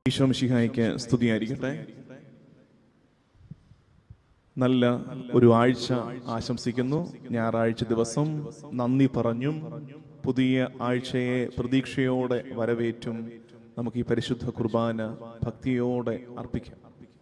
ഈശോ മിശിഹായിക്ക് സ്തുതിയായിരിക്കട്ടെ നല്ല ഒരു ആഴ്ച ആശംസിക്കുന്നു ഞായറാഴ്ച ദിവസം നന്ദി പറഞ്ഞും പുതിയ ആഴ്ചയെ പ്രതീക്ഷയോടെ വരവേറ്റും നമുക്ക് ഈ പരിശുദ്ധ കുർബാന ഭക്തിയോടെ അർപ്പിക്കാം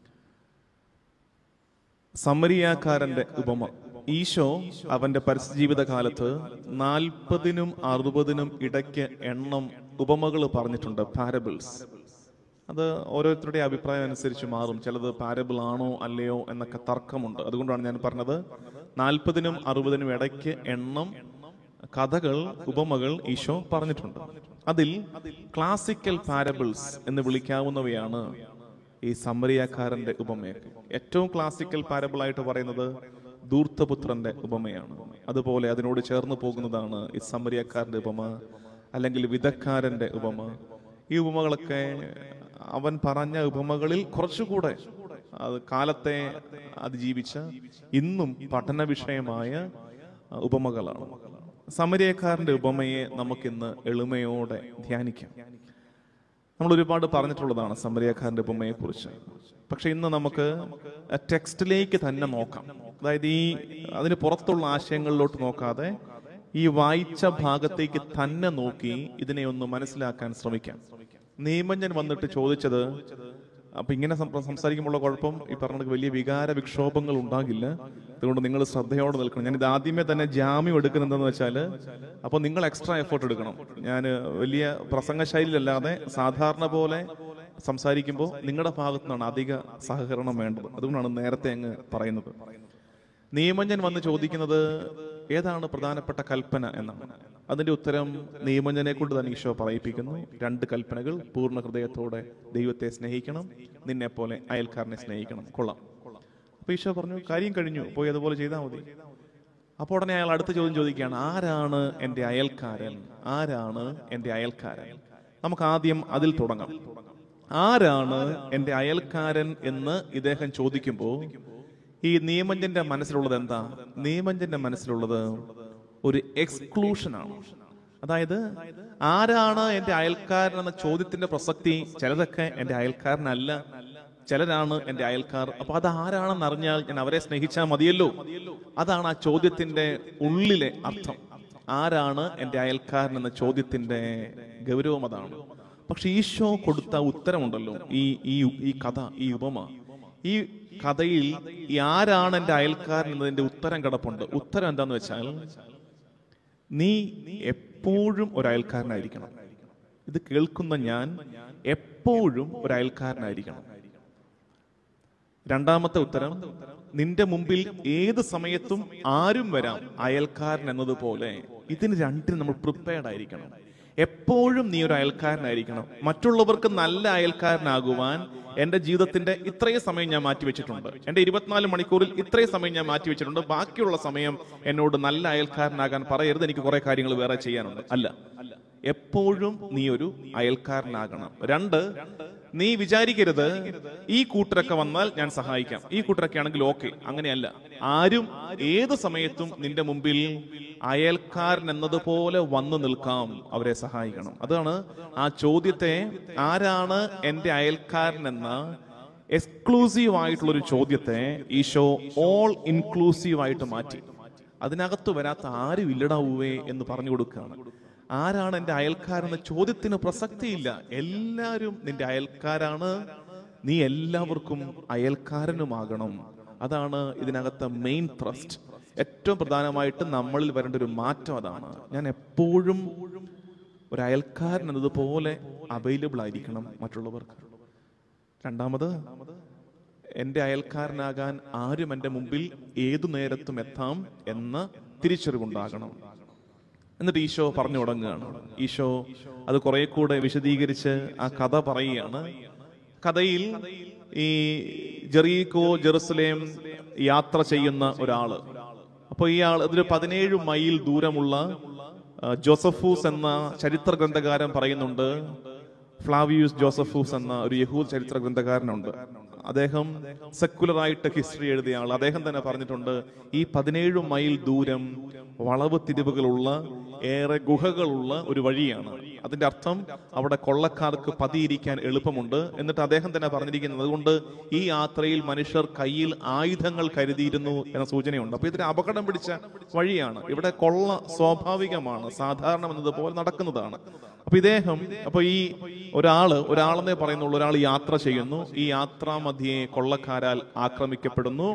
സമരിയാക്കാരന്റെ ഉപമ ഈശോ അവന്റെ പരസ്യജീവിത കാലത്ത് നാൽപ്പതിനും അറുപതിനും ഇടയ്ക്ക് എണ്ണം ഉപമകൾ പറഞ്ഞിട്ടുണ്ട് പാരബിൾസ് അത് ഓരോരുത്തരുടെ അഭിപ്രായം അനുസരിച്ച് മാറും ചിലത് പാരബിൾ ആണോ അല്ലയോ എന്നൊക്കെ തർക്കമുണ്ട് അതുകൊണ്ടാണ് ഞാൻ പറഞ്ഞത് നാൽപ്പതിനും അറുപതിനും ഇടയ്ക്ക് എണ്ണം കഥകൾ ഉപമകൾ ഈശോ പറഞ്ഞിട്ടുണ്ട് അതിൽ ക്ലാസിക്കൽ പാരബിൾസ് എന്ന് വിളിക്കാവുന്നവയാണ് ഈ സമരിയാക്കാരന്റെ ഉപമയൊക്കെ ഏറ്റവും ക്ലാസിക്കൽ പാരബിൾ ആയിട്ട് പറയുന്നത് ധൂർത്തപുത്രന്റെ ഉപമയാണ് അതുപോലെ അതിനോട് ചേർന്ന് പോകുന്നതാണ് ഈ സമരിയക്കാരന്റെ ഉപമ അല്ലെങ്കിൽ വിധക്കാരന്റെ ഉപമ ഈ ഉപമകളൊക്കെ അവൻ പറഞ്ഞ ഉപമകളിൽ കുറച്ചുകൂടെ അത് കാലത്തെ അതിജീവിച്ച ഇന്നും പഠന വിഷയമായ ഉപമകളാണ് സമരിയക്കാരന്റെ ഉപമയെ നമുക്കിന്ന് എളിമയോടെ ധ്യാനിക്കാം നമ്മൾ ഒരുപാട് പറഞ്ഞിട്ടുള്ളതാണ് സമരിയക്കാരന്റെ ഉപമയെ കുറിച്ച് പക്ഷെ ഇന്ന് നമുക്ക് ടെക്സ്റ്റിലേക്ക് തന്നെ നോക്കാം അതായത് ഈ അതിന് പുറത്തുള്ള ആശയങ്ങളിലോട്ട് നോക്കാതെ ഈ വായിച്ച ഭാഗത്തേക്ക് തന്നെ നോക്കി ഇതിനെ ഒന്ന് മനസ്സിലാക്കാൻ ശ്രമിക്കാം നിയമഞ്ജൻ വന്നിട്ട് ചോദിച്ചത് അപ്പൊ ഇങ്ങനെ സം- സംസാരിക്കുമ്പോഴുള്ള കുഴപ്പം ഈ പറഞ്ഞ വലിയ വികാര വിക്ഷോഭങ്ങൾ ഉണ്ടാകില്ല അതുകൊണ്ട് നിങ്ങൾ ശ്രദ്ധയോടെ നിൽക്കണം ഞാൻ ഇത് ആദ്യമേ തന്നെ ജാമ്യം എടുക്കുന്നത് എന്താണെന്ന് വെച്ചാൽ അപ്പോൾ നിങ്ങൾ എക്സ്ട്രാ എഫേർട്ട് എടുക്കണം ഞാൻ വലിയ പ്രസംഗ ശൈലിയിലല്ലാതെ സാധാരണ പോലെ സംസാരിക്കുമ്പോൾ നിങ്ങളുടെ ഭാഗത്തു നിന്നാണ് അധിക സഹകരണം വേണ്ടത് അതുകൊണ്ടാണ് നേരത്തെ അങ്ങ് പറയുന്നത് നിയമഞ്ജൻ വന്ന് ചോദിക്കുന്നത് ഏതാണ് പ്രധാനപ്പെട്ട കൽപ്പന എന്നാണ് അതിന്റെ ഉത്തരം നിയമഞ്ജനെ കൊണ്ട് തന്നെ ഈശോ പറയിപ്പിക്കുന്നു രണ്ട് കൽപ്പനകൾ പൂർണ്ണ ഹൃദയത്തോടെ ദൈവത്തെ സ്നേഹിക്കണം നിന്നെ പോലെ അയൽക്കാരനെ സ്നേഹിക്കണം കൊള്ളാം അപ്പൊ ഈശോ പറഞ്ഞു കാര്യം കഴിഞ്ഞു പോയി അതുപോലെ ചെയ്താൽ മതി അപ്പോൾ ഉടനെ അയാൾ അടുത്ത ചോദ്യം ചോദിക്കുകയാണ് ആരാണ് എൻ്റെ അയൽക്കാരൻ ആരാണ് എൻ്റെ അയൽക്കാരൻ നമുക്ക് ആദ്യം അതിൽ തുടങ്ങാം ആരാണ് എൻ്റെ അയൽക്കാരൻ എന്ന് ഇദ്ദേഹം ചോദിക്കുമ്പോൾ ഈ നിയമഞ്ജന്റെ മനസ്സിലുള്ളത് എന്താ നിയമഞ്ജന്റെ മനസ്സിലുള്ളത് ഒരു എക്സ്ക്ലൂഷൻ ആണ് അതായത് ആരാണ് എൻ്റെ അയൽക്കാരൻ എന്ന ചോദ്യത്തിന്റെ പ്രസക്തി ചിലതൊക്കെ എൻ്റെ അയൽക്കാരനല്ല ചിലരാണ് എൻ്റെ അയൽക്കാർ അപ്പൊ അത് ആരാണെന്ന് അറിഞ്ഞാൽ ഞാൻ അവരെ സ്നേഹിച്ചാൽ മതിയല്ലോ അതാണ് ആ ചോദ്യത്തിന്റെ ഉള്ളിലെ അർത്ഥം ആരാണ് എൻ്റെ അയൽക്കാരൻ എന്ന ചോദ്യത്തിന്റെ ഗൗരവം അതാണ് പക്ഷെ ഈശോ കൊടുത്ത ഉത്തരമുണ്ടല്ലോ ഈ ഈ ഈ കഥ ഈ ഉപമ ഈ കഥയിൽ ഈ ആരാണ് എൻ്റെ അയൽക്കാരൻ എന്നതിന്റെ ഉത്തരം കിടപ്പുണ്ട് ഉത്തരം എന്താന്ന് വെച്ചാൽ നീ എപ്പോഴും ഒരു അയൽക്കാരനായിരിക്കണം ഇത് കേൾക്കുന്ന ഞാൻ എപ്പോഴും ഒരു അയൽക്കാരനായിരിക്കണം രണ്ടാമത്തെ ഉത്തരം നിന്റെ മുമ്പിൽ ഏത് സമയത്തും ആരും വരാം അയൽക്കാരൻ എന്നതുപോലെ ഇതിന് രണ്ടിനും നമ്മൾ പ്രിപ്പയർഡ് ആയിരിക്കണം എപ്പോഴും നീ ഒരു അയൽക്കാരനായിരിക്കണം മറ്റുള്ളവർക്ക് നല്ല അയൽക്കാരനാകുവാൻ എന്റെ ജീവിതത്തിന്റെ ഇത്രയും സമയം ഞാൻ മാറ്റിവെച്ചിട്ടുണ്ട് എന്റെ ഇരുപത്തിനാല് മണിക്കൂറിൽ ഇത്രയും സമയം ഞാൻ മാറ്റിവെച്ചിട്ടുണ്ട് ബാക്കിയുള്ള സമയം എന്നോട് നല്ല അയൽക്കാരനാകാൻ പറയരുത് എനിക്ക് കുറെ കാര്യങ്ങൾ വേറെ ചെയ്യാനുണ്ട് അല്ല എപ്പോഴും നീ ഒരു അയൽക്കാരനാകണം രണ്ട് നീ വിചാരിക്കരുത് ഈ കൂട്ടരൊക്കെ വന്നാൽ ഞാൻ സഹായിക്കാം ഈ കൂട്ടരൊക്കെ ആണെങ്കിൽ ഓക്കെ അങ്ങനെയല്ല ആരും ഏത് സമയത്തും നിന്റെ മുമ്പിൽ അയൽക്കാരൻ എന്നതുപോലെ വന്നു നിൽക്കാം അവരെ സഹായിക്കണം അതാണ് ആ ചോദ്യത്തെ ആരാണ് എന്റെ അയൽക്കാരൻ എന്ന എക്സ്ക്ലൂസീവ് ആയിട്ടുള്ള ഒരു ചോദ്യത്തെ ഈശോ ഓൾ ഇൻക്ലൂസീവ് ആയിട്ട് മാറ്റി അതിനകത്ത് വരാത്ത ആരും ഇല്ലടാവേ എന്ന് പറഞ്ഞു കൊടുക്കുകയാണ് ആരാണ് എൻ്റെ അയൽക്കാരെന്ന ചോദ്യത്തിന് പ്രസക്തിയില്ല എല്ലാവരും നിന്റെ അയൽക്കാരാണ് നീ എല്ലാവർക്കും അയൽക്കാരനുമാകണം അതാണ് ഇതിനകത്തെ മെയിൻ ട്രസ്റ്റ് ഏറ്റവും പ്രധാനമായിട്ട് നമ്മളിൽ വരേണ്ട ഒരു മാറ്റം അതാണ് ഞാൻ എപ്പോഴും ഒരു അയൽക്കാരൻ എന്നതുപോലെ അവൈലബിൾ ആയിരിക്കണം മറ്റുള്ളവർക്ക് രണ്ടാമത് എൻ്റെ അയൽക്കാരനാകാൻ ആരും എൻ്റെ മുമ്പിൽ ഏതു നേരത്തും എത്താം എന്ന തിരിച്ചറിവുണ്ടാകണം എന്നിട്ട് ഈശോ പറഞ്ഞു തുടങ്ങുകയാണ് ഈശോ അത് കുറെ കൂടെ വിശദീകരിച്ച് ആ കഥ പറയുകയാണ് കഥയിൽ ഈ ജെറീക്കോ ജെറുസലേം യാത്ര ചെയ്യുന്ന ഒരാള് അപ്പൊ ഇയാൾ അതൊരു പതിനേഴ് മൈൽ ദൂരമുള്ള ആ, ജോസഫൂസ് എന്ന ചരിത്ര ഗ്രന്ഥകാരൻ പറയുന്നുണ്ട് ഫ്ലാവിയൂസ് ജോസഫൂസ് എന്ന ഒരു യഹൂദ് ചരിത്ര ഗ്രന്ഥകാരനുണ്ട് അദ്ദേഹം സെക്കുലർ ആയിട്ട് ഹിസ്റ്ററി എഴുതിയ ആൾ അദ്ദേഹം തന്നെ പറഞ്ഞിട്ടുണ്ട് ഈ പതിനേഴ് മൈൽ ദൂരം വളവ് തിരിവുകളുള്ള ഏറെ ഗുഹകളുള്ള ഒരു വഴിയാണ് അതിന്റെ അർത്ഥം അവിടെ കൊള്ളക്കാർക്ക് പതിയിരിക്കാൻ എളുപ്പമുണ്ട് എന്നിട്ട് അദ്ദേഹം തന്നെ പറഞ്ഞിരിക്കുന്നത് അതുകൊണ്ട് ഈ യാത്രയിൽ മനുഷ്യർ കയ്യിൽ ആയുധങ്ങൾ കരുതിയിരുന്നു എന്ന സൂചനയുണ്ട് അപ്പൊ ഇതിന് അപകടം പിടിച്ച വഴിയാണ് ഇവിടെ കൊള്ള സ്വാഭാവികമാണ് സാധാരണ എന്നതുപോലെ നടക്കുന്നതാണ് അപ്പൊ ഇദ്ദേഹം അപ്പൊ ഈ ഒരാള് ഒരാളെന്നേ പറയുന്നുള്ളൂ ഒരാൾ യാത്ര ചെയ്യുന്നു ഈ യാത്രാ മധ്യേ കൊള്ളക്കാരാൽ ആക്രമിക്കപ്പെടുന്നു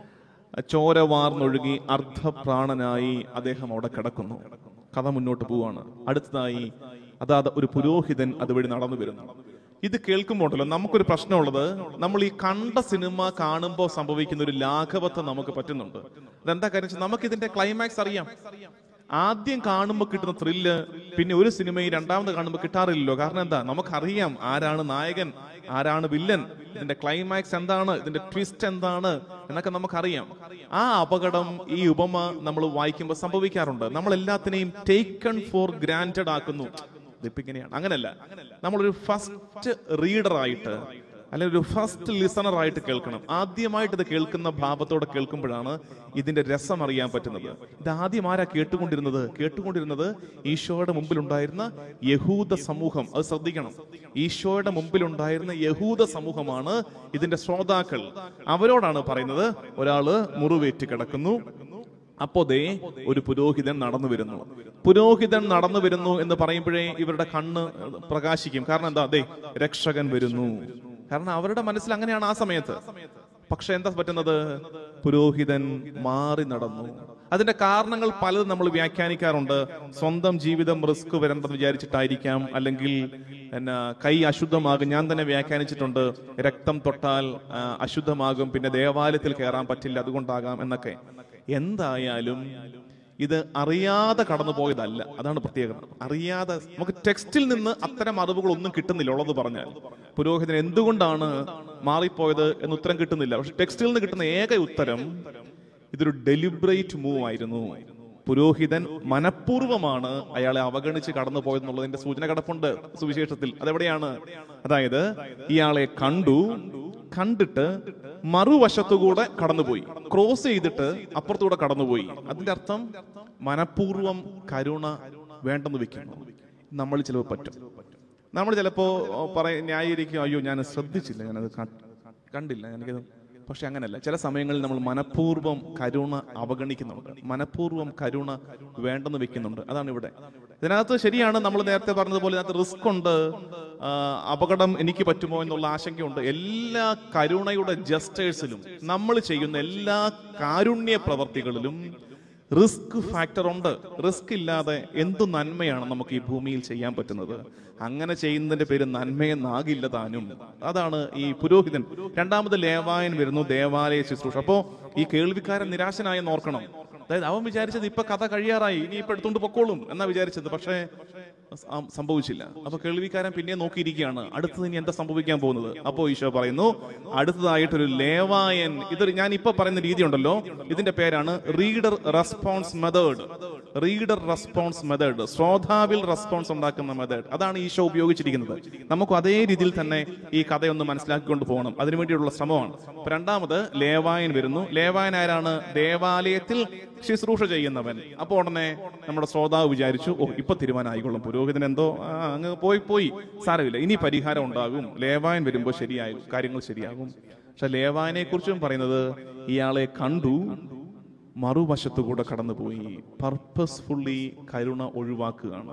ചോര വാർന്നൊഴുകി അർദ്ധപ്രാണനായി അദ്ദേഹം അവിടെ കിടക്കുന്നു കഥ മുന്നോട്ട് പോവാണ് അടുത്തതായി അതാത് ഒരു പുരോഹിതൻ അതുവഴി നടന്നു വരുന്നു ഇത് കേൾക്കുമ്പോണ്ടല്ലോ നമുക്കൊരു പ്രശ്നമുള്ളത് നമ്മൾ ഈ കണ്ട സിനിമ കാണുമ്പോൾ സംഭവിക്കുന്ന ഒരു ലാഘവത്വം നമുക്ക് പറ്റുന്നുണ്ട് അതെന്താ കാര്യം വെച്ചാൽ നമുക്ക് ഇതിന്റെ ക്ലൈമാക്സ് അറിയാം ആദ്യം കാണുമ്പോൾ കിട്ടുന്ന ത്രില്ല് പിന്നെ ഒരു സിനിമയിൽ രണ്ടാമത് കാണുമ്പോൾ കിട്ടാറില്ലല്ലോ കാരണം എന്താ നമുക്കറിയാം ആരാണ് നായകൻ ആരാണ് വില്ലൻ ഇതിന്റെ ക്ലൈമാക്സ് എന്താണ് ഇതിന്റെ ട്വിസ്റ്റ് എന്താണ് എന്നൊക്കെ നമുക്കറിയാം ആ അപകടം ഈ ഉപമ നമ്മൾ വായിക്കുമ്പോൾ സംഭവിക്കാറുണ്ട് നമ്മൾ എല്ലാത്തിനെയും ടേക്കൺ ഫോർ ഗ്രാൻറ്റഡ് ആക്കുന്നു ഇതിപ്പോ ഇങ്ങനെയാണ് അങ്ങനല്ല നമ്മളൊരു ഫസ്റ്റ് റീഡർ ആയിട്ട് അല്ലെങ്കിൽ ഒരു ഫസ്റ്റ് ലിസണർ ആയിട്ട് കേൾക്കണം ആദ്യമായിട്ട് ഇത് കേൾക്കുന്ന ഭാവത്തോടെ കേൾക്കുമ്പോഴാണ് ഇതിന്റെ രസം അറിയാൻ പറ്റുന്നത് ഇത് ആദ്യം ആരാ കേട്ടുകൊണ്ടിരുന്നത് കേട്ടുകൊണ്ടിരുന്നത് ഈശോയുടെ മുമ്പിലുണ്ടായിരുന്ന യഹൂദ സമൂഹം അത് ശ്രദ്ധിക്കണം ഈശോയുടെ മുമ്പിലുണ്ടായിരുന്ന യഹൂദ സമൂഹമാണ് ഇതിന്റെ ശ്രോതാക്കൾ അവരോടാണ് പറയുന്നത് ഒരാള് മുറിവേറ്റ് കിടക്കുന്നു അപ്പോ ദേ ഒരു പുരോഹിതൻ നടന്നു വരുന്നു പുരോഹിതൻ നടന്നു വരുന്നു എന്ന് പറയുമ്പോഴേ ഇവരുടെ കണ്ണ് പ്രകാശിക്കും കാരണം എന്താ ദേ രക്ഷകൻ വരുന്നു കാരണം അവരുടെ മനസ്സിൽ അങ്ങനെയാണ് ആ സമയത്ത് പക്ഷെ എന്താ പറ്റുന്നത് പുരോഹിതൻ മാറി നടന്നു അതിന്റെ കാരണങ്ങൾ പലതും നമ്മൾ വ്യാഖ്യാനിക്കാറുണ്ട് സ്വന്തം ജീവിതം റിസ്ക് വരേണ്ടെന്ന് വിചാരിച്ചിട്ടായിരിക്കാം അല്ലെങ്കിൽ എന്നാ കൈ അശുദ്ധമാകും ഞാൻ തന്നെ വ്യാഖ്യാനിച്ചിട്ടുണ്ട് രക്തം തൊട്ടാൽ ആ, അശുദ്ധമാകും പിന്നെ ദേവാലയത്തിൽ കയറാൻ പറ്റില്ല അതുകൊണ്ടാകാം എന്നൊക്കെ എന്തായാലും ഇത് അറിയാതെ കടന്നു പോയതല്ല അതാണ് പ്രത്യേകത അറിയാതെ നമുക്ക് ടെക്സ്റ്റിൽ നിന്ന് അത്തരം അറിവുകളൊന്നും കിട്ടുന്നില്ല ഉള്ളത് പറഞ്ഞാൽ പുരോഹിതൻ എന്തുകൊണ്ടാണ് മാറിപ്പോയത് എന്ന് ഉത്തരം കിട്ടുന്നില്ല പക്ഷെ ടെക്സ്റ്റിൽ നിന്ന് കിട്ടുന്ന ഏക ഉത്തരം ഇതൊരു ഡെലിബറേറ്റ് മൂവ് ആയിരുന്നു പുരോഹിതൻ മനഃപൂർവ്വമാണ് അയാളെ അവഗണിച്ച് കടന്നു പോയെന്നുള്ളതിന്റെ സൂചന കിടപ്പുണ്ട് സുവിശേഷത്തിൽ അതെവിടെയാണ് അതായത് ഇയാളെ കണ്ടു കണ്ടിട്ട് മറുവശത്തുകൂടെ കടന്നുപോയി ക്രോസ് ചെയ്തിട്ട് അപ്പുറത്തൂടെ കടന്നുപോയി അതിന്റെ അർത്ഥം മനഃപൂർവ്വം കരുണ വേണ്ടെന്ന് വെക്കുന്നു നമ്മൾ ചിലപ്പോൾ പറ്റും നമ്മൾ ചിലപ്പോ പറയ ന്യായീകരിക്കും അയ്യോ ഞാൻ ശ്രദ്ധിച്ചില്ല ഞാനത് ക- കണ്ടില്ല എനിക്കത് പക്ഷെ അങ്ങനല്ല ചില സമയങ്ങളിൽ നമ്മൾ മനഃപൂർവ്വം കരുണ അവഗണിക്കുന്നുണ്ട് മനഃപൂർവ്വം കരുണ വേണ്ടെന്ന് വെക്കുന്നുണ്ട് അതാണ് ഇവിടെ ഇതിനകത്ത് ശരിയാണ് നമ്മൾ നേരത്തെ പറഞ്ഞതുപോലെ ഇതിനകത്ത് റിസ്ക് ഉണ്ട് ആ, അപകടം എനിക്ക് പറ്റുമോ എന്നുള്ള ആശങ്കയുണ്ട് എല്ലാ കരുണയുടെ ജസ്റ്റേഴ്സിലും നമ്മൾ ചെയ്യുന്ന എല്ലാ കാരുണ്യ പ്രവർത്തികളിലും റിസ്ക് ഫാക്ടർ ഉണ്ട് റിസ്ക് ഇല്ലാതെ എന്തു നന്മയാണ് നമുക്ക് ഈ ഭൂമിയിൽ ചെയ്യാൻ പറ്റുന്നത് അങ്ങനെ ചെയ്യുന്നതിന്റെ പേര് നന്മയെന്നാകില്ല താനും അതാണ് ഈ പുരോഹിതൻ രണ്ടാമത് ലേവായൻ വരുന്നു ദേവാലയ ശുശ്രൂഷ അപ്പോ ഈ കേൾവിക്കാരൻ നിരാശനായെന്ന് ഓർക്കണം അതായത് അവൻ വിചാരിച്ചത് ഇപ്പൊ കഥ കഴിയാറായി ഇനി ഇപ്പൊ എടുത്തോണ്ട് പൊക്കോളും എന്നാ വിചാരിച്ചത് പക്ഷേ സം- സംഭവിച്ചില്ല അപ്പൊ കേൾവിക്കാരൻ പിന്നെ നോക്കിയിരിക്കുകയാണ് അടുത്തത് ഇനി എന്താ സംഭവിക്കാൻ പോകുന്നത് അപ്പോ ഈശോ പറയുന്നു അടുത്തതായിട്ടൊരു ലേവായൻ ഇതൊരു ഞാൻ ഇപ്പൊ പറയുന്ന രീതി ഉണ്ടല്ലോ ഇതിന്റെ പേരാണ് reader response method reader response method ശ്രോതാവിൽ റെസ്പോൺസ് ഉണ്ടാക്കുന്ന മെത്തേഡ് അതാണ് ഈശോ ഉപയോഗിച്ചിരിക്കുന്നത് നമുക്ക് അതേ രീതിയിൽ തന്നെ ഈ കഥയൊന്ന് മനസ്സിലാക്കിക്കൊണ്ട് പോകണം അതിനുവേണ്ടിയുള്ള ശ്രമമാണ് അപ്പൊ രണ്ടാമത് ലേവായൻ വരുന്നു ലേവായൻ ആരാണ് ദേവാലയത്തിൽ ശുശ്രൂഷ ചെയ്യുന്നവൻ അപ്പൊ ഉടനെ നമ്മുടെ ശ്രോതാവ് വിചാരിച്ചു ഓ ഇപ്പൊ തീരുമാനമായിക്കൊള്ളും പുരോഹിതൻ എന്തോ ആ, അങ്ങ് പോയി പോയി സാരമില്ല ഇനി പരിഹാരം ഉണ്ടാകും ലേവായൻ വരുമ്പോൾ ശരിയാകും കാര്യങ്ങൾ ശരിയാകും പക്ഷെ ലേവായനെ കുറിച്ചും പറയുന്നത് ഇയാളെ കണ്ടു മറുവശത്തുകൂടെ കടന്നുപോയി പർപ്പസ്ഫുള്ളി കരുണ ഒഴിവാക്കുകയാണ്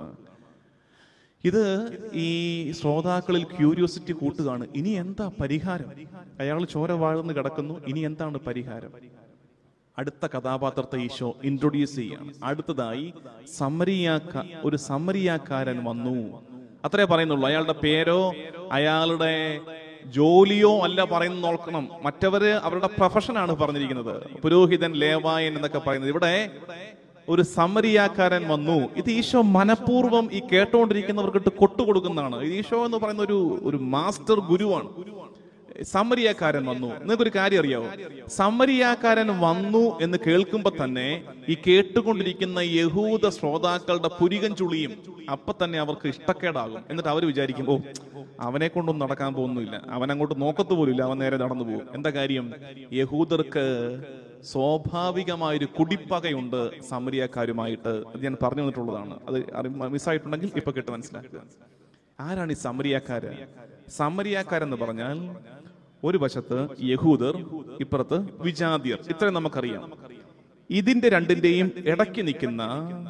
ഇത് ഈ ശ്രോതാക്കളിൽ ക്യൂരിയോസിറ്റി കൂട്ടുകയാണ് ഇനി എന്താ പരിഹാരം അയാൾ ചോര വാഴ്ന്ന് കിടക്കുന്നു ഇനി എന്താണ് പരിഹാരം അടുത്ത കഥാപാത്രത്തെ ഈശോ ഇൻട്രൊഡ്യൂസ് ചെയ്യാണ് അടുത്തതായി സമരിയാക്ക ഒരു സമരിയാക്കാരൻ വന്നു അത്രേ പറയുന്നുള്ളൂ അയാളുടെ പേരോ അയാളുടെ ജോലിയോ അല്ല പറയുന്നത് നോക്കണം മറ്റവര് അവരുടെ പ്രൊഫഷനാണ് പറഞ്ഞിരിക്കുന്നത് പുരോഹിതൻ ലേവായൻ എന്നൊക്കെ പറയുന്നത് ഇവിടെ ഒരു സമരിയാക്കാരൻ വന്നു ഇത് ഈശോ മനഃപൂർവ്വം ഈ കേട്ടോണ്ടിരിക്കുന്നവർക്കിട്ട് കൊട്ടുകൊടുക്കുന്നതാണ് ഇത് ഈശോ എന്ന് പറയുന്ന ഒരു ഒരു മാസ്റ്റർ ഗുരുവാണ് സമരിയാക്കാരൻ വന്നു നിങ്ങൾക്കൊരു കാര്യം അറിയാവോ സമരിയാക്കാരൻ വന്നു എന്ന് കേൾക്കുമ്പോ തന്നെ ഈ കേട്ടുകൊണ്ടിരിക്കുന്ന യഹൂദ ശ്രോതാക്കളുടെ പുരികൻ ചുളിയും അപ്പൊ തന്നെ അവർക്ക് ഇഷ്ടക്കേടാകും എന്നിട്ട് അവർ വിചാരിക്കും ഓ അവനെ കൊണ്ടൊന്നും നടക്കാൻ പോകുന്നില്ല അവൻ അങ്ങോട്ട് നോക്കത്തു പോലുമില്ല അവൻ നേരെ നടന്നു പോകും എന്താ കാര്യം യഹൂദർക്ക് സ്വാഭാവികമായൊരു കുടിപ്പകയുണ്ട് സമരിയാക്കാരുമായിട്ട് അത് ഞാൻ പറഞ്ഞു വന്നിട്ടുള്ളതാണ് അത് അറി- മിസ്സായിട്ടുണ്ടെങ്കിൽ ഇപ്പൊ കേട്ട് മനസ്സിലാക്കുക ആരാണ് ഈ സമരിയാക്കാര് സമരിയാക്കാരെന്ന് പറഞ്ഞാൽ ഒരു വശത്ത് യഹൂദർ ഇപ്പുറത്ത് വിജാതിയർ ഇത്രയും നമുക്കറിയാം ഇതിന്റെ രണ്ടിന്റെയും ഇടയ്ക്ക് നിൽക്കുന്ന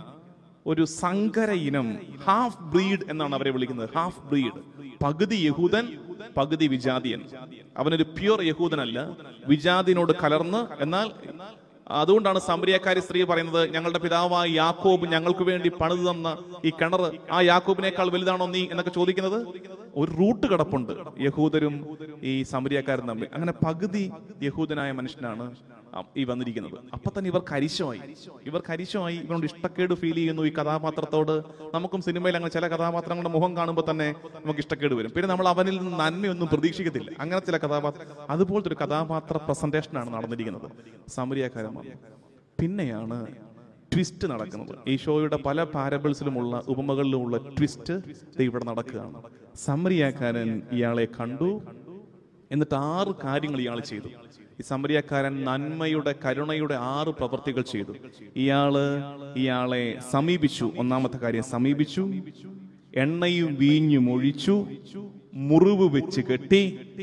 ഒരു സങ്കര ഇനം ഹാഫ് ബ്രീഡ് എന്നാണ് അവരെ വിളിക്കുന്നത് ഹാഫ് ബ്രീഡ് പകുതി യഹൂദൻ പകുതി വിജാതിയൻ അവനൊരു പ്യുവർ യഹൂദനല്ല വിജാതിനോട് കലർന്ന് എന്നാൽ അതുകൊണ്ടാണ് സമരിയക്കാരി സ്ത്രീ പറയുന്നത് ഞങ്ങളുടെ പിതാവായ യാക്കോബ് ഞങ്ങൾക്ക് വേണ്ടി പണിതു തന്ന ഈ കിണർ ആ യാക്കോബിനേക്കാൾ വലുതാണോ നീ എന്നൊക്കെ ചോദിക്കുന്നത് ഒരു റൂട്ട് കിടപ്പുണ്ട് യഹൂദരും ഈ സമരിയക്കാരും തമ്മിൽ അങ്ങനെ പകുതി യഹൂദനായ മനുഷ്യനാണ് ആ- ഈ വന്നിരിക്കുന്നത് അപ്പൊ തന്നെ ഇവർക്ക് അരിശമായി ഇവർക്ക് അരിശമായി ഇവരോട് ഇഷ്ടക്കേട് ഫീൽ ചെയ്യുന്നു ഈ കഥാപാത്രത്തോട് നമുക്കും സിനിമയിൽ അങ്ങനെ ചില കഥാപാത്രങ്ങളുടെ മുഖം കാണുമ്പോൾ തന്നെ നമുക്ക് ഇഷ്ടക്കേട് വരും പിന്നെ നമ്മൾ അവനിൽ നിന്ന് നന്മയൊന്നും പ്രതീക്ഷിക്കത്തില്ല അങ്ങനെ ചില കഥാപാത്ര അതുപോലത്തെ ഒരു കഥാപാത്ര പ്രസന്റേഷനാണ് നടന്നിരിക്കുന്നത് സമരിയാക്കാരൻ വന്നു പിന്നെയാണ് ട്വിസ്റ്റ് നടക്കുന്നത് ഈ ഷോയുടെ പല പാരബിൾസിലുമുള്ള ഉപമകളിലുമുള്ള ട്വിസ്റ്റ് ദേ ഇവിടെ നടക്കുകയാണ് സമരിയാക്കാരൻ ഇയാളെ കണ്ടു എന്നിട്ട് ആറ് കാര്യങ്ങൾ ഇയാൾ ചെയ്തു ഈ സമരിയക്കാരൻ നന്മയുടെ കരുണയുടെ ആറ് പ്രവൃത്തികൾ ചെയ്തു ഇയാള് ഇയാളെ സമീപിച്ചു ഒന്നാമത്തെ കാര്യം സമീപിച്ചു എണ്ണയും വീഞ്ഞും ഒഴിച്ചു മുറിവ് വെച്ച് കെട്ടി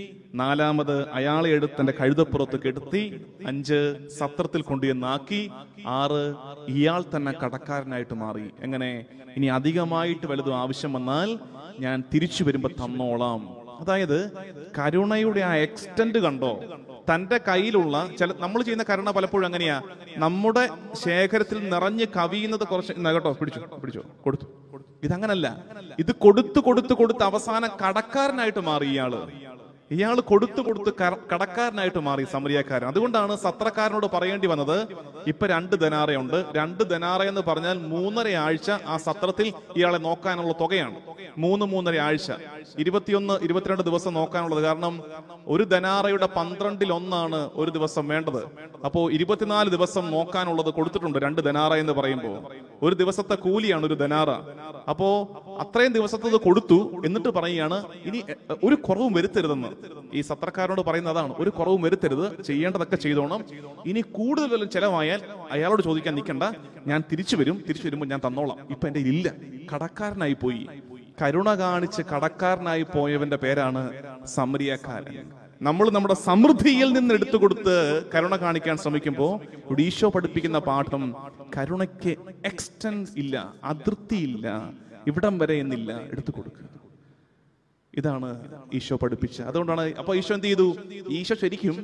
നാലാമത് അയാളെ എടുത്ത് തന്റെ കഴുതപ്പുറത്ത് കെടുത്തി അഞ്ച് സത്രത്തിൽ കൊണ്ടുവന്നാക്കി ആറ് ഇയാൾ തന്നെ കടക്കാരനായിട്ട് മാറി എങ്ങനെ ഇനി അധികമായിട്ട് വലുതും ആവശ്യം വന്നാൽ ഞാൻ തിരിച്ചു വരുമ്പോ തന്നോളാം അതായത് കരുണയുടെ ആ എക്സ്റ്റന്റ് കണ്ടോ തന്റെ കയ്യിലുള്ള ചില നമ്മൾ ചെയ്യുന്ന കരുണ പലപ്പോഴും അങ്ങനെയാ നമ്മുടെ ശേഖരത്തിൽ നിറഞ്ഞ് കവിയുന്നത് കുറച്ച് ഇന്നാ കേട്ടോ പിടിച്ചു പിടിച്ചോ കൊടുത്തു ഇതങ്ങനല്ല ഇത് കൊടുത്തു കൊടുത്തു കൊടുത്ത് അവസാനം കടക്കാരനായിട്ട് മാറി ഇയാള് ഇയാൾ കൊടുത്തു കൊടുത്ത് കര- കടക്കാരനായിട്ട് മാറി സമരിയക്കാരൻ അതുകൊണ്ടാണ് സത്രക്കാരനോട് പറയേണ്ടി വന്നത് ഇപ്പൊ രണ്ട് ധനാറയുണ്ട് രണ്ട് ധനാറ എന്ന് പറഞ്ഞാൽ മൂന്നര ആഴ്ച ആ സത്രത്തിൽ ഇയാളെ നോക്കാനുള്ള തുകയാണ് മൂന്ന് മൂന്നര ആഴ്ച ഇരുപത്തിയൊന്ന് ഇരുപത്തിരണ്ട് ദിവസം നോക്കാനുള്ളത് കാരണം ഒരു ധനാറയുടെ പന്ത്രണ്ടിൽ ഒന്നാണ് ഒരു ദിവസം വേണ്ടത് അപ്പോ ഇരുപത്തിനാല് ദിവസം നോക്കാനുള്ളത് കൊടുത്തിട്ടുണ്ട് രണ്ട് ധനാറ എന്ന് പറയുമ്പോൾ ഒരു ദിവസത്തെ കൂലിയാണ് ഒരു ധനാറ അപ്പോ അത്രയും ദിവസത്തത് കൊടുത്തു എന്നിട്ട് പറയുകയാണ് ഇനി എ, ഒരു കുറവും വരുത്തരുതെന്ന് ഈ സത്രക്കാരനോട് പറയുന്ന അതാണ് ഒരു കുറവും വരുത്തരുത് ചെയ്യേണ്ടതൊക്കെ ചെയ്തോണം ഇനി കൂടുതൽ വല്ലതും ചെലവായാൽ അയാളോട് ചോദിക്കാൻ നിൽക്കണ്ട ഞാൻ തിരിച്ചു വരും തിരിച്ചു വരുമ്പോൾ ഞാൻ തന്നോളാം ഇപ്പൊ എന്റെ ഇല്ല കടക്കാരനായി പോയി കരുണ കാണിച്ച് കടക്കാരനായി പോയവന്റെ പേരാണ് സമരിയക്കാരൻ നമ്മൾ നമ്മുടെ സമൃദ്ധിയിൽ നിന്ന് എടുത്തു കൊടുത്ത് കരുണ കാണിക്കാൻ ശ്രമിക്കുമ്പോൾ ഇവിടെ ഈശോ പഠിപ്പിക്കുന്ന പാഠം കരുണയ്ക്ക് എക്സ്റ്റൻസ് ഇല്ല അതിർത്തിയില്ല ഇവിടം വരെ എന്നില്ല എടുത്തു കൊടുക്കുക ഇതാണ് ഈശോ പഠിപ്പിച്ച അതുകൊണ്ടാണ് അപ്പൊ ഈശോ എന്ത് ചെയ്തു ഈശോ ശരിക്കും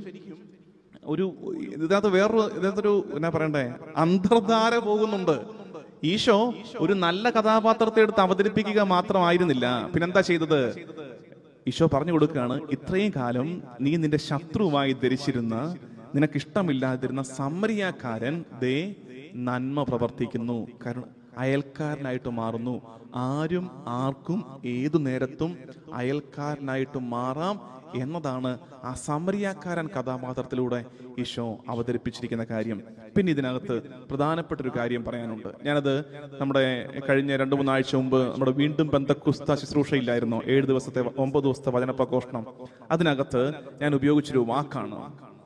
ഒരു ഇതിനകത്ത് വേറൊരു ഇതിനകത്തൊരു എന്നാ പറയണ്ടേ അന്തർധാര പോകുന്നുണ്ട് ഈശോ ഒരു നല്ല കഥാപാത്രത്തെ എടുത്ത് അവതരിപ്പിക്കുക മാത്രമായിരുന്നില്ല പിന്നെന്താ ചെയ്തത് ഈശോ പറഞ്ഞു കൊടുക്കുകയാണ് ഇത്രയും കാലം നീ നിന്റെ ശത്രുവായി ധരിച്ചിരുന്ന നിനക്ക് ഇഷ്ടമില്ലാതിരുന്ന സമരിയാക്കാരൻ ദേ നന്മ പ്രവർത്തിക്കുന്നു കരുണ അയൽക്കാരനായിട്ട് മാറുന്നു ആരും ആർക്കും ഏതു നേരത്തും അയൽക്കാരനായിട്ട് മാറാം എന്നതാണ് ആ സമരിയാക്കാരൻ കഥാപാത്രത്തിലൂടെ ഈശോ അവതരിപ്പിച്ചിരിക്കുന്ന കാര്യം പിന്നെ ഇതിനകത്ത് പ്രധാനപ്പെട്ട ഒരു കാര്യം പറയാനുണ്ട് ഞാനത് നമ്മുടെ കഴിഞ്ഞ രണ്ട് മൂന്നാഴ്ച മുമ്പ് നമ്മുടെ വീണ്ടും ബന്ധക്കുസ്ത ശുശ്രൂഷയില്ലായിരുന്നോ ഏഴ് ദിവസത്തെ ഒമ്പത് ദിവസത്തെ വചനപ്രഘോഷണം അതിനകത്ത് ഞാൻ ഉപയോഗിച്ചൊരു വാക്കാണ്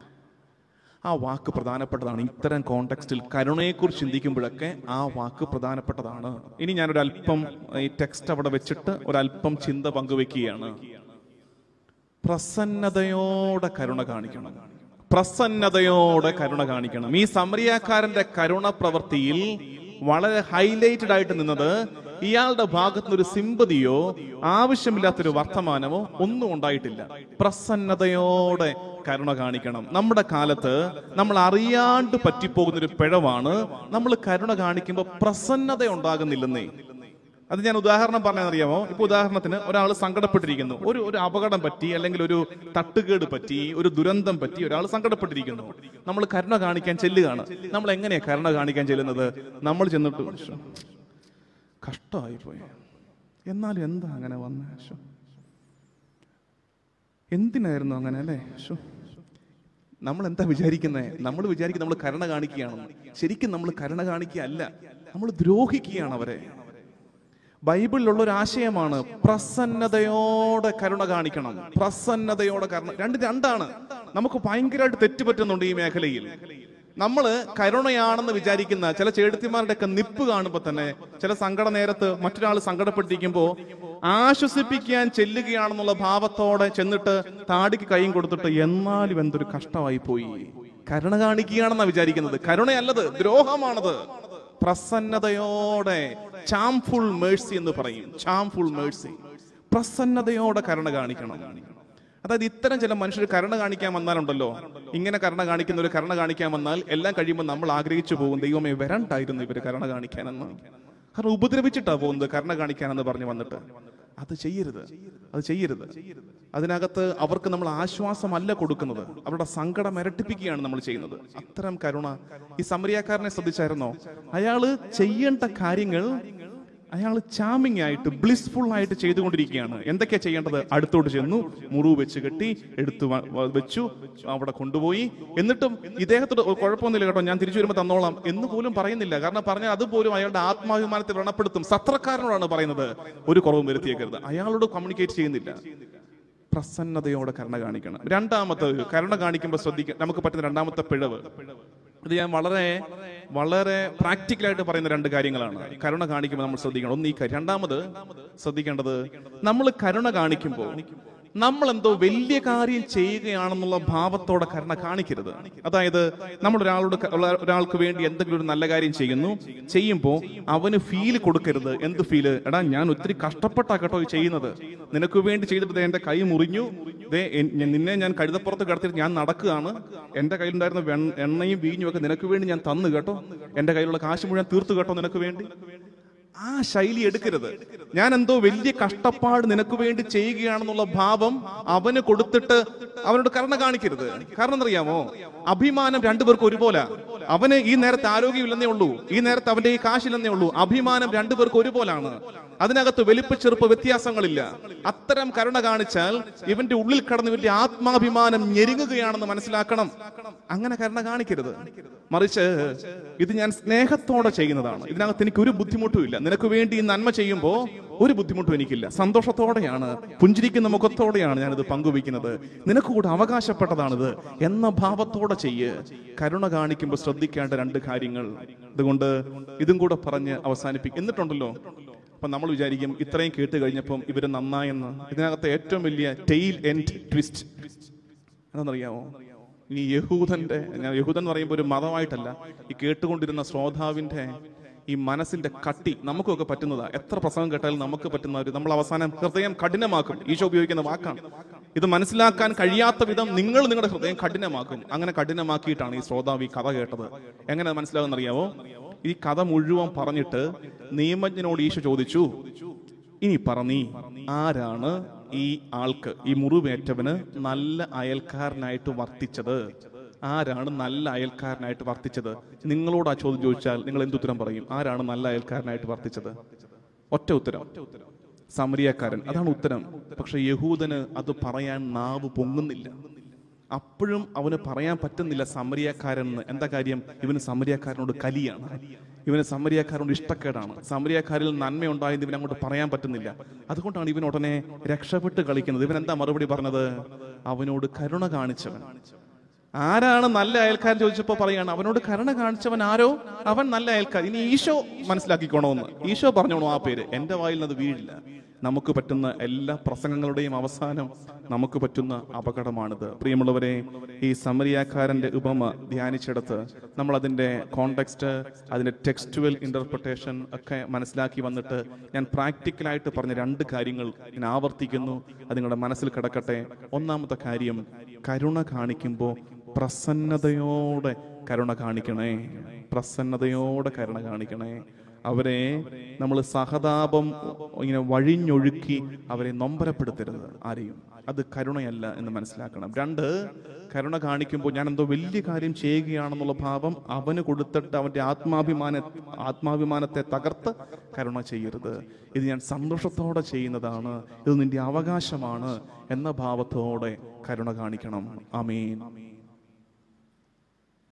ആ വാക്ക് പ്രധാനപ്പെട്ടതാണ് ഇത്തരം കോണ്ടെക്സ്റ്റിൽ കരുണയെക്കുറിച്ച് ചിന്തിക്കുമ്പോഴൊക്കെ ആ വാക്ക് പ്രധാനപ്പെട്ടതാണ് ഇനി ഞാനൊരു അല്പം ഈ ടെക്സ്റ്റ് അവിടെ വെച്ചിട്ട് ഒരല്പം ചിന്ത പങ്കുവെക്കുകയാണ് പ്രസന്നതയോടെ കരുണ കാണിക്കണം പ്രസന്നതയോടെ കരുണ കാണിക്കണം ഈ സമരിയാക്കാരന്റെ കരുണ പ്രവൃത്തിയിൽ വളരെ ഹൈലൈറ്റഡ് ആയിട്ട് നിന്നത് ഇയാളുടെ ഭാഗത്ത് ഒരു സിമ്പതിയോ ആവശ്യമില്ലാത്തൊരു വർത്തമാനമോ ഒന്നും ഉണ്ടായിട്ടില്ല പ്രസന്നതയോടെ കരുണ കാണിക്കണം നമ്മുടെ കാലത്ത് നമ്മൾ അറിയാണ്ട് പറ്റിപ്പോകുന്ന ഒരു പിഴവാണ് നമ്മൾ കരുണ കാണിക്കുമ്പോൾ പ്രസന്നത ഉണ്ടാകുന്നില്ലെന്നേ അത് ഞാൻ ഉദാഹരണം പറഞ്ഞറിയാമോ ഇപ്പൊ ഉദാഹരണത്തിന് ഒരാൾ സങ്കടപ്പെട്ടിരിക്കുന്നു ഒരു ഒരു അപകടം പറ്റി അല്ലെങ്കിൽ ഒരു തട്ടുകേട് പറ്റി ഒരു ദുരന്തം പറ്റി ഒരാൾ സങ്കടപ്പെട്ടിരിക്കുന്നു നമ്മൾ കരുണ കാണിക്കാൻ ചെല്ലുകയാണ് നമ്മൾ എങ്ങനെയാ കരുണ കാണിക്കാൻ ചെല്ലുന്നത് നമ്മൾ ചെന്നിട്ട് "ശ്ശോ, കഷ്ടമായി പോയി എന്നാലും എന്താ അങ്ങനെ വന്ന എന്തിനായിരുന്നു അങ്ങനെ അല്ലേ ശോ. നമ്മൾ എന്താ വിചാരിക്കുന്നത് നമ്മൾ വിചാരിക്കുന്നത് നമ്മൾ കരുണ കാണിക്കുകയാണെന്ന് ശരിക്കും നമ്മൾ കരുണ കാണിക്കുകയല്ല നമ്മൾ ദ്രോഹിക്കുകയാണ് അവരെ ബൈബിളിലുള്ള ഒരു ആശയമാണ് പ്രസന്നതയോടെ കരുണ കാണിക്കണം പ്രസന്നതയോടെ കരുണ രണ്ട് രണ്ടാണ് നമുക്ക് ഭയങ്കരമായിട്ട് തെറ്റുപറ്റുന്നുണ്ട് ഈ മേഖലയിൽ നമ്മൾ കരുണയാണെന്ന് വിചാരിക്കുന്ന ചില ചേടത്തിമാരുടെ ഒക്കെ നിപ്പ് കാണുമ്പോൾ തന്നെ ചില സങ്കട നേരത്ത് മറ്റൊരാൾ സങ്കടപ്പെട്ടിരിക്കുമ്പോൾ ആശ്വസിപ്പിക്കാൻ ചെല്ലുകയാണെന്നുള്ള ഭാവത്തോടെ ചെന്നിട്ട് താടിക്ക് കൈയും കൊടുത്തിട്ട് എന്നാലും എന്തൊരു കഷ്ടമായി പോയി കരുണ കാണിക്കുകയാണെന്നാ വിചാരിക്കുന്നത് കരുണയല്ലത് ദ്രോഹമാണത് പ്രസന്നതയോടെ ചാംഫുൾ മേഴ്സി എന്ന് പറയും ചാംഫുൾ മേഴ്സി പ്രസന്നതയോടെ കരുണ കാണിക്കണം അതായത് ഇത്തരം ചില മനുഷ്യർ കരുണ കാണിക്കാൻ വന്നാലുണ്ടല്ലോ ഇങ്ങനെ കരുണ കാണിക്കുന്ന ഒരു കരുണ കാണിക്കാൻ വന്നാൽ എല്ലാം കഴിയുമ്പോൾ നമ്മൾ ആഗ്രഹിച്ചു പോകും ദൈവമേ വരണ്ടായിരുന്നു ഇവര് കരുണ കാണിക്കാനെന്ന് കാരണം ഉപദ്രവിച്ചിട്ടാ പോകുന്നത് കരുണ കാണിക്കാനെന്ന് പറഞ്ഞു വന്നിട്ട് അത് ചെയ്യരുത് അത് ചെയ്യരുത് അതിനകത്ത് അവർക്ക് നമ്മൾ ആശ്വാസമല്ല കൊടുക്കുന്നത് അവരുടെ സങ്കടം ഇരട്ടിപ്പിക്കുകയാണ് നമ്മൾ ചെയ്യുന്നത് അത്തരം കരുണ ഈ സമരിയാക്കാരനെ ശ്രദ്ധിച്ചായിരുന്നോ അയാള് ചെയ്യേണ്ട കാര്യങ്ങൾ അയാൾ ചാമിങ് ആയിട്ട് ബ്ലിസ്ഫുൾ ആയിട്ട് ചെയ്തുകൊണ്ടിരിക്കുകയാണ് എന്തൊക്കെയാ ചെയ്യേണ്ടത് അടുത്തോട്ട് ചെന്നു മുറിവ് വെച്ച് കെട്ടി എടുത്തു വ- വ- വെച്ചു അവിടെ കൊണ്ടുപോയി എന്നിട്ടും ഇദ്ദേഹത്തോട് ഒരു കുഴപ്പമൊന്നുമില്ല കേട്ടോ ഞാൻ തിരിച്ചു വരുമ്പോൾ തന്നോളാം എന്ന് പോലും പറയുന്നില്ല കാരണം പറഞ്ഞാൽ അതുപോലും അയാളുടെ ആത്മാഭിമാനത്തെ വ്രണപ്പെടുത്തും സത്രക്കാരനോടാണ് പറയുന്നത് ഒരു കുറവും വരുത്തിയേക്കരുത് അയാളോട് കമ്മ്യൂണിക്കേറ്റ് ചെയ്യുന്നില്ല പ്രസന്നതയോടെ കരുണ കാണിക്കണം രണ്ടാമത്തെ ഒരു കരുണ കാണിക്കുമ്പോൾ ശ്രദ്ധിക്കുക നമുക്ക് പറ്റുന്ന രണ്ടാമത്തെ പിഴവ് ഇത് ഞാൻ വളരെ വളരെ പ്രാക്ടിക്കലായിട്ട് പറയുന്ന രണ്ട് കാര്യങ്ങളാണ് കരുണ കാണിക്കുമ്പോൾ നമ്മൾ ശ്രദ്ധിക്കണം ഒന്ന് ഈ കാര്യം രണ്ടാമത് ശ്രദ്ധിക്കേണ്ടത് നമ്മൾ കരുണ കാണിക്കുമ്പോൾ നമ്മൾ എന്തോ വലിയ കാര്യം ചെയ്യുകയാണെന്നുള്ള ഭാവത്തോടെ കരുണ കാണിക്കരുത് അതായത് നമ്മൾ ഒരാളോട് ക- ഉള്ള ഒരാൾക്ക് വേണ്ടി എന്തെങ്കിലും ഒരു നല്ല കാര്യം ചെയ്യുന്നു ചെയ്യുമ്പോൾ അവന് ഫീൽ കൊടുക്കരുത് എന്ത് ഫീല് എടാ ഞാൻ ഒത്തിരി കഷ്ടപ്പെട്ടാ കേട്ടോ ഈ ചെയ്യുന്നത് നിനക്ക് വേണ്ടി ചെയ്തിട്ട് ദേ എന്റെ കൈ മുറിഞ്ഞു ദേ എൻ- ഞാൻ- നിന്നെ ഞാൻ കഴുതപ്പുറത്ത് കിടത്തിട്ട് ഞാൻ നടക്കുകയാണ് എന്റെ കയ്യിലുണ്ടായിരുന്ന വെൺ- എണ്ണയും വീഞ്ഞും ഒക്കെ നിനക്ക് വേണ്ടി ഞാൻ തന്നു കേട്ടോ എന്റെ കയ്യിലുള്ള കാശ് മുഴുവൻ തീർത്തു കേട്ടോ നിനക്ക് വേണ്ടി ആ ശൈലി എടുക്കരുത് ഞാൻ എന്തോ വലിയ കഷ്ടപ്പാട് നിനക്ക് വേണ്ടി ചെയ്യുകയാണെന്നുള്ള ഭാവം അവന് കൊടുത്തിട്ട് അവനോട് കരുണ കാണിക്കരുത് കാരണം എന്നറിയാമോ അഭിമാനം രണ്ടുപേർക്കും ഒരുപോലെ അവന് ഈ നേരത്തെ ആരോഗ്യമില്ലെന്നേ ഉള്ളൂ ഈ നേരത്തെ അവന്റെ ഈ കാശില്ലെന്നേ ഉള്ളൂ അഭിമാനം രണ്ടുപേർക്കും ഒരുപോലാണ് അതിനകത്ത് വലിപ്പ ചെറുപ്പ് വ്യത്യാസങ്ങളില്ല അത്തരം കരുണ കാണിച്ചാൽ ഇവന്റെ ഉള്ളിൽ കടന്ന് വലിയ ആത്മാഭിമാനം ഞെരുങ്ങുകയാണെന്ന് മനസ്സിലാക്കണം അങ്ങനെ കരുണ കാണിക്കരുത് മറിച്ച് ഇത് ഞാൻ സ്നേഹത്തോടെ ചെയ്യുന്നതാണ് ഇതിനകത്ത് എനിക്ക് ഒരു ബുദ്ധിമുട്ടും ഇല്ല നിനക്ക് വേണ്ടി ഈ നന്മ ചെയ്യുമ്പോൾ ഒരു ബുദ്ധിമുട്ടും എനിക്കില്ല സന്തോഷത്തോടെയാണ് പുഞ്ചിരിക്കുന്ന മുഖത്തോടെയാണ് ഞാനിത് പങ്കുവയ്ക്കുന്നത് നിനക്ക് കൂടെ അവകാശപ്പെട്ടതാണിത് എന്ന ഭാവത്തോടെ ചെയ്യ് കരുണ കാണിക്കുമ്പോൾ ശ്രദ്ധിക്കേണ്ട രണ്ട് കാര്യങ്ങൾ അതുകൊണ്ട് ഇതും കൂടെ പറഞ്ഞ് അവസാനിപ്പിക്കും എന്നിട്ടുണ്ടല്ലോ അപ്പൊ നമ്മൾ വിചാരിക്കും ഇത്രയും കേട്ട് കഴിഞ്ഞപ്പം ഇവര് നന്നായെന്ന് ഇതിനകത്ത് ഏറ്റവും വലിയ ടെയിൽ എൻഡ് ട്വിസ്റ്റ് എന്താണെന്നറിയാമോ ഈ യഹൂദന്റെ ഞാൻ യഹൂദൻ എന്ന് പറയുമ്പോൾ ഒരു മതമായിട്ടല്ല ഈ കേട്ടുകൊണ്ടിരുന്ന ശ്രോതാവിന്റെ ഈ മനസ്സിന്റെ കട്ടി നമുക്കൊക്കെ പറ്റുന്നതാ എത്ര പ്രസംഗം കേട്ടാലും നമുക്ക് പറ്റുന്ന ഒരു നമ്മൾ അവസാനം ഹൃദയം കഠിനമാക്കും ഈശോ ഉപയോഗിക്കുന്ന വാക്കാണ് ഇത് മനസ്സിലാക്കാൻ കഴിയാത്ത വിധം നിങ്ങൾ നിങ്ങളുടെ ഹൃദയം കഠിനമാക്കും അങ്ങനെ കഠിനമാക്കിയിട്ടാണ് ഈ ശ്രോതാവ് ഈ കഥ കേട്ടത് എങ്ങനെ മനസ്സിലാകുന്ന അറിയാവോ ഈ കഥ മുഴുവൻ പറഞ്ഞിട്ട് നിയമജ്ഞനോട് ഈശോ ചോദിച്ചു ഇനി പറ നീ ആരാണ് ഈ ആൾക്ക് ഈ മുറിവേറ്റവന് നല്ല അയൽക്കാരനായിട്ട് വർത്തിച്ചത് ആരാണ് നല്ല അയൽക്കാരനായിട്ട് വർത്തിച്ചത് നിങ്ങളോട് ആ ചോദ്യം ചോദിച്ചാൽ നിങ്ങൾ എന്തുത്തരം പറയും ആരാണ് നല്ല അയൽക്കാരനായിട്ട് വർത്തിച്ചത് ഒറ്റ ഉത്തരം സമരിയക്കാരൻ അതാണ് ഉത്തരം പക്ഷെ യഹൂദന് അത് പറയാൻ നാവ് പൊങ്ങുന്നില്ല അപ്പോഴും അവന് പറയാൻ പറ്റുന്നില്ല സമരിയക്കാരൻ എന്ന് എന്താ കാര്യം ഇവന് സമരിയക്കാരനോട് കലിയാണ് ഇവന് സമരിയക്കാരനോട് ഇഷ്ടക്കേടാണ് സമരിയക്കാരിൽ നന്മ ഉണ്ടായെന്ന് ഇവൻ അങ്ങോട്ട് പറയാൻ പറ്റുന്നില്ല അതുകൊണ്ടാണ് ഇവൻ ഉടനെ രക്ഷപ്പെട്ട് കളിക്കുന്നത് ഇവൻ എന്താ മറുപടി പറഞ്ഞത് അവനോട് കരുണ കാണിച്ചവൻ ആരാണ് നല്ല അയൽക്കാരൻ ചോദിച്ചപ്പോ പറയാണ് അവനോട് കരുണ കാണിച്ചവൻ ആരോ അവൻ നല്ല അയൽക്കാരൻ ഇനി ഈശോ മനസ്സിലാക്കിക്കോണമെന്ന് ഈശോ പറഞ്ഞോണോ ആ പേര് എന്റെ വായിൽ നിന്ന് അത് വീഴില്ല നമുക്ക് പറ്റുന്ന എല്ലാ പ്രസംഗങ്ങളുടെയും അവസാനം നമുക്ക് പറ്റുന്ന അപകടമാണിത് പ്രിയമുള്ളവരെ ഈ സമരിയാക്കാരന്റെ ഉപമ ധ്യാനിച്ചെടുത്ത് നമ്മൾ അതിന്റെ കോണ്ടെക്സ്റ്റ് അതിന്റെ ടെക്സ്റ്റുവൽ ഇന്റർപ്രിട്ടേഷൻ ഒക്കെ മനസ്സിലാക്കി വന്നിട്ട് ഞാൻ പ്രാക്ടിക്കലായിട്ട് പറഞ്ഞ രണ്ട് കാര്യങ്ങൾ ഞാൻ ആവർത്തിക്കുന്നു അത് നിങ്ങളുടെ മനസ്സിൽ കിടക്കട്ടെ ഒന്നാമത്തെ കാര്യം കരുണ കാണിക്കുമ്പോൾ പ്രസന്നതയോടെ കരുണ കാണിക്കണേ പ്രസന്നതയോടെ കരുണ കാണിക്കണേ അവരെ നമ്മൾ സഹതാപം ഇങ്ങനെ വഴിഞ്ഞൊഴുക്കി അവരെ നൊമ്പരപ്പെടുത്തരുത് ആരെയും അത് കരുണയല്ല എന്ന് മനസ്സിലാക്കണം രണ്ട് കരുണ കാണിക്കുമ്പോൾ ഞാൻ എന്തോ വലിയ കാര്യം ചെയ്യുകയാണെന്നുള്ള ഭാവം അവന് കൊടുത്തിട്ട് അവന്റെ ആത്മാഭിമാന ആത്മാഭിമാനത്തെ തകർത്ത് കരുണ ചെയ്യരുത് ഇത് ഞാൻ സന്തോഷത്തോടെ ചെയ്യുന്നതാണ് ഇത് നിന്റെ അവകാശമാണ് എന്ന ഭാവത്തോടെ കരുണ കാണിക്കണം അമീൻ